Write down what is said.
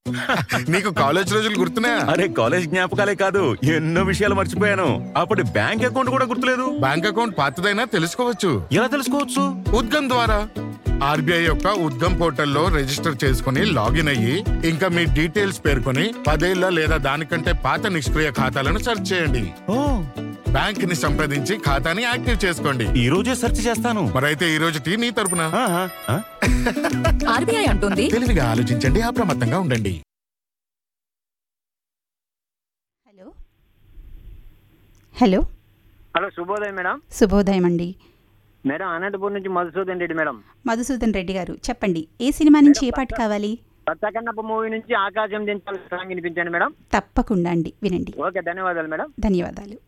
నీకు కాలేజ్ రోజులు గుర్తున్నాయా అరే కాలేజ్ జ్ఞాపకాలే కాదు ఎన్నో విషయాలు మర్చిపోయాను అప్పటి బ్యాంక్ అకౌంట్ కూడా గుర్తులేదు బ్యాంక్ అకౌంట్ పాతదైనా తెలుసుకోవచ్చు ఎలా తెలుసుకోవచ్చు ఉద్గమ్ ద్వారా ఆర్బీఐ యొక్క ఉద్గమ్ పోర్టల్లో రిజిస్టర్ చేసుకుని లాగిన్ అయ్యి ఇంకా మీ డీటెయిల్స్ పేర్కొని పదేళ్ల లేదా దానికంటే పాత నిష్క్రియ ఖాతాలను సెర్చ్ చేయండి ఓ బ్యాంక్ ని సంప్రదించి ఖాతాని యాక్టివ్ చేసుకోండి ఈ రోజే సెర్చ్ చేస్తాను మరైతే ఈ రోజు టీ నీ తరపున ఆహా, ఆ? ఆర్బీఐ అంటుంది తెలివిగా ఆలోచించండి అప్రమత్తంగా ఉండండి హలో హలో హలో శుభోదయం మేడం శుభోదయం అండి మేడం అనంతపూర్ నుంచి మధుసూదన్ రెడ్డి మేడం మధుసూదన్ రెడ్డి గారు చెప్పండి ఏ సినిమా నుంచి ఏ పాట కావాలి సత్తకన్నప్ప మూవీ నుంచి ఆకాశం దించాలి సాంగ్ వినిపించండి మేడం తప్పకుండా అండి వినండి ఓకే ధన్యవాదాలు మేడం ధన్యవాదాలు